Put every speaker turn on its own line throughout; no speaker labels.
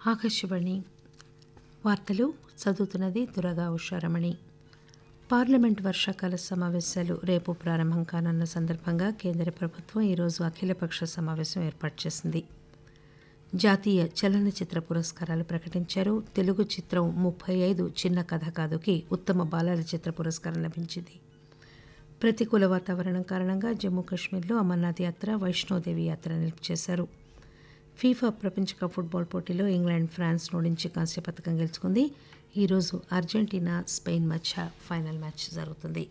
ఆకాశవాణి వార్తలు చదువుతున్నది దురగా ఉషారమణి పార్లమెంట్ వర్షాకాల సమావేశాలు రేపు ప్రారంభం కానున్న సందర్భంగా కేంద్ర ప్రభుత్వం ఈరోజు అఖిలపక్ష సమావేశం ఏర్పాటు చేసింది జాతీయ చలనచిత్ర పురస్కారాలు ప్రకటించారు తెలుగు చిత్రం ముప్పై ఐదు చిన్న కథ కాదుకి ఉత్తమ బాలల చిత్ర పురస్కారం లభించింది ప్రతికూల వాతావరణం కారణంగా జమ్మూ కాశ్మీర్లో అమర్నాథ్ యాత్ర వైష్ణోదేవి యాత్ర నిలుపు చేశారు ఫీఫా ప్రపంచ కప్ ఫుట్బాల్ పోటీలో ఇంగ్లాండ్ ఫ్రాన్స్ ఓడించి కాంస్య పథకం గెలుచుకుంది ఈరోజు అర్జెంటీనా స్పెయిన్ మధ్య ఫైనల్ మ్యాచ్ జరుగుతుంది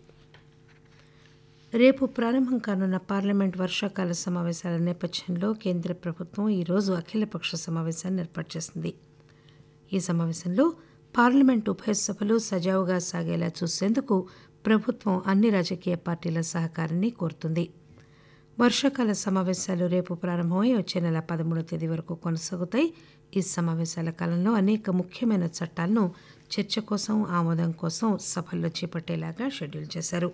రేపు ప్రారంభం కానున్న పార్లమెంట్ వర్షాకాల సమావేశాల నేపథ్యంలో కేంద్ర ప్రభుత్వం ఈరోజు అఖిలపక్ష సమావేశాన్ని ఏర్పాటు చేసింది ఈ సమావేశంలో పార్లమెంట్ ఉభయ సభలు సజావుగా సాగేలా చూసేందుకు ప్రభుత్వం అన్ని రాజకీయ పార్టీల సహకారాన్ని కోరుతుంది వర్షాకాల సమావేశాలు రేపు ప్రారంభమై వచ్చే నెల పదమూడవ తేదీ వరకు కొనసాగుతాయి ఈ సమావేశాల కాలంలో అనేక ముఖ్యమైన చట్టాలను చర్చ కోసం ఆమోదం కోసం సభల్లో చేపట్టేలాగా షెడ్యూల్ చేశారు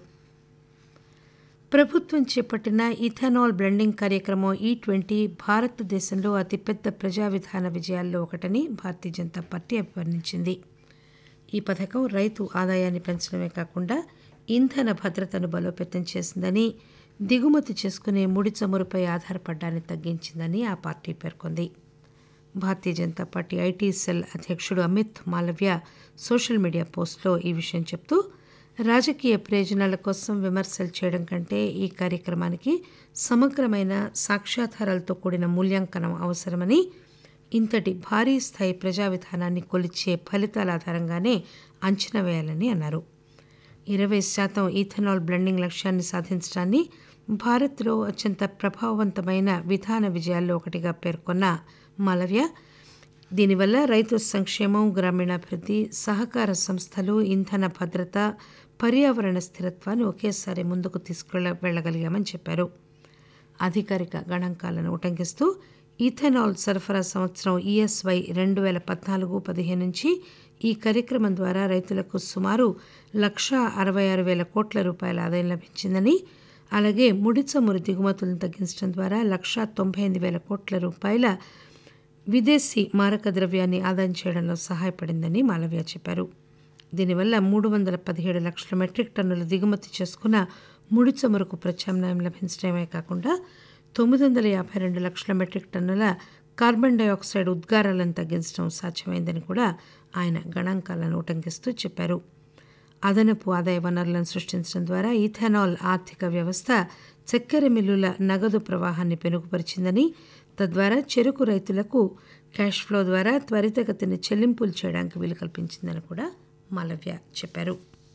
ప్రభుత్వం చేపట్టిన ఇథనాల్ బ్లెండింగ్ కార్యక్రమం ఈ ట్వంటీ భారతదేశంలో అతిపెద్ద ప్రజా విధాన విజయాల్లో ఒకటని భారతీయ జనతా పార్టీ అభివర్ణించింది ఈ పథకం రైతు ఆదాయాన్ని పెంచడమే కాకుండా ఇంధన భద్రతను బలోపేతం చేసిందని దిగుమతి చేసుకునే ముడి చమురుపై ఆధారపడ్డాన్ని తగ్గించిందని ఆ పార్టీ పేర్కొంది భారతీయ జనతా పార్టీ ఐటీ సెల్ అధ్యక్షుడు అమిత్ మాలవ్య సోషల్ మీడియా పోస్టులో ఈ విషయం చెప్తూ రాజకీయ ప్రయోజనాల కోసం విమర్శలు చేయడం కంటే ఈ కార్యక్రమానికి సమగ్రమైన సాక్ష్యాధారాలతో కూడిన మూల్యాంకనం అవసరమని ఇంతటి భారీ స్థాయి ప్రజా విధానాన్ని కొలిచే ఫలితాల ఆధారంగానే అంచనా వేయాలని అన్నారు ఇరవై శాతం ఈథనాల్ బ్లెండింగ్ లక్ష్యాన్ని సాధించడాన్ని భారత్లో అత్యంత ప్రభావవంతమైన విధాన విజయాల్లో ఒకటిగా పేర్కొన్న మాలవ్య దీనివల్ల రైతు సంక్షేమం గ్రామీణాభివృద్ధి సహకార సంస్థలు ఇంధన భద్రత పర్యావరణ స్థిరత్వాన్ని ఒకేసారి ముందుకు తీసుకెళ్ళ వెళ్ళగలిగామని చెప్పారు అధికారిక గణాంకాలను ఉటంకిస్తూ ఈథనాల్ సరఫరా సంవత్సరం ఈఎస్వై రెండు వేల పద్నాలుగు పదిహేను నుంచి ఈ కార్యక్రమం ద్వారా రైతులకు సుమారు లక్షా అరవై ఆరు వేల కోట్ల రూపాయల ఆదాయం లభించిందని అలాగే ముడి చమురు దిగుమతులను తగ్గించడం ద్వారా లక్షా తొంభై ఎనిమిది వేల కోట్ల రూపాయల విదేశీ మారక ద్రవ్యాన్ని ఆదాయం చేయడంలో సహాయపడిందని మాలవ్య చెప్పారు దీనివల్ల మూడు వందల పదిహేడు లక్షల మెట్రిక్ టన్నుల దిగుమతి చేసుకున్న ముడి చమురుకు ప్రత్యామ్నాయం లభించడమే కాకుండా తొమ్మిది వందల యాభై రెండు లక్షల మెట్రిక్ టన్నుల కార్బన్ డైఆక్సైడ్ ఉద్గారాలను తగ్గించడం సాధ్యమైందని కూడా ఆయన గణాంకాలను ఉటంకిస్తూ చెప్పారు అదనపు ఆదాయ వనరులను సృష్టించడం ద్వారా ఈథనాల్ ఆర్థిక వ్యవస్థ చక్కెర మిల్లుల నగదు ప్రవాహాన్ని పెనుగుపరిచిందని తద్వారా చెరుకు రైతులకు క్యాష్ ఫ్లో ద్వారా త్వరితగతిన చెల్లింపులు చేయడానికి వీలు కల్పించిందని కూడా మాలవ్య చెప్పారు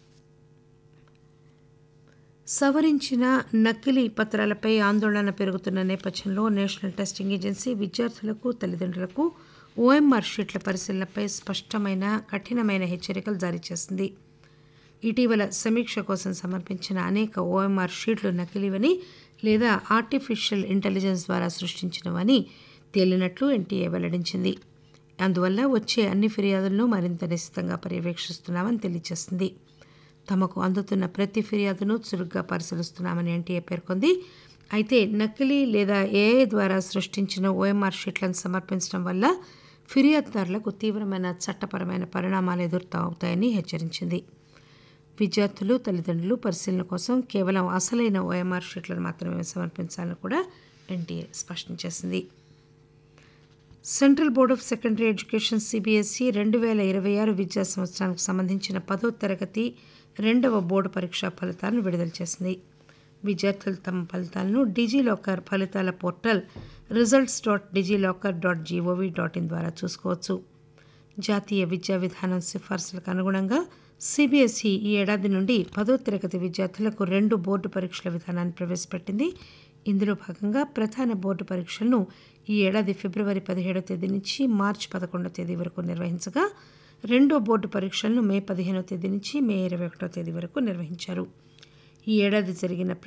సవరించిన నకిలీ పత్రాలపై ఆందోళన పెరుగుతున్న నేపథ్యంలో నేషనల్ టెస్టింగ్ ఏజెన్సీ విద్యార్థులకు తల్లిదండ్రులకు ఓఎంఆర్ షీట్ల పరిశీలనపై స్పష్టమైన కఠినమైన హెచ్చరికలు జారీ చేసింది ఇటీవల సమీక్ష కోసం సమర్పించిన అనేక ఓఎంఆర్ షీట్లు నకిలీవని లేదా ఆర్టిఫిషియల్ ఇంటెలిజెన్స్ ద్వారా సృష్టించినవని తేలినట్లు ఎన్టీఏ వెల్లడించింది అందువల్ల వచ్చే అన్ని ఫిర్యాదులను మరింత నిశ్చితంగా పర్యవేక్షిస్తున్నామని తెలియజేసింది తమకు అందుతున్న ప్రతి ఫిర్యాదును చురుగ్గా పరిశీలిస్తున్నామని ఎన్టీఏ పేర్కొంది అయితే నకిలీ లేదా ఏఐ ద్వారా సృష్టించిన ఓఎంఆర్ షీట్లను సమర్పించడం వల్ల ఫిర్యాదుదారులకు తీవ్రమైన చట్టపరమైన పరిణామాలు ఎదురవుతాయని హెచ్చరించింది విద్యార్థులు తల్లిదండ్రులు పరిశీలన కోసం కేవలం అసలైన ఓఎంఆర్ షీట్లను మాత్రమే సమర్పించాలని కూడా ఎన్టీఏ స్పష్టం చేసింది central board of secondary education CBSE రెండు వేల ఇరవై ఆరు విద్యా సంవత్సరానికి సంబంధించిన పదో తరగతి రెండవ బోర్డు పరీక్షా ఫలితాలను విడుదల చేసింది విద్యార్థులు తమ ఫలితాలను డిజిలాకర్ ఫలితాల portal results dot DigiLocker dot G O V dot in ద్వారా చూసుకోవచ్చు జాతీయ విద్యా విధానం సిఫార్సులకు అనుగుణంగా సిబిఎస్ఈ ఈ ఏడాది నుండి పదో తరగతి విద్యార్థులకు రెండు బోర్డు పరీక్షల విధానాన్ని ప్రవేశపెట్టింది ఇందులో భాగంగా ప్రధాన బోర్డు పరీక్షలను ఈ ఏడాది ఫిబ్రవరి పదిహేడో తేదీ నుంచి మార్చి పదకొండో తేదీ వరకు నిర్వహించగా రెండో బోర్డు పరీక్షలను మే పదిహేనో తేదీ నుంచి మే ఇరవై ఒకటో తేదీ వరకు నిర్వహించారు ఈ ఏడాది జరిగిన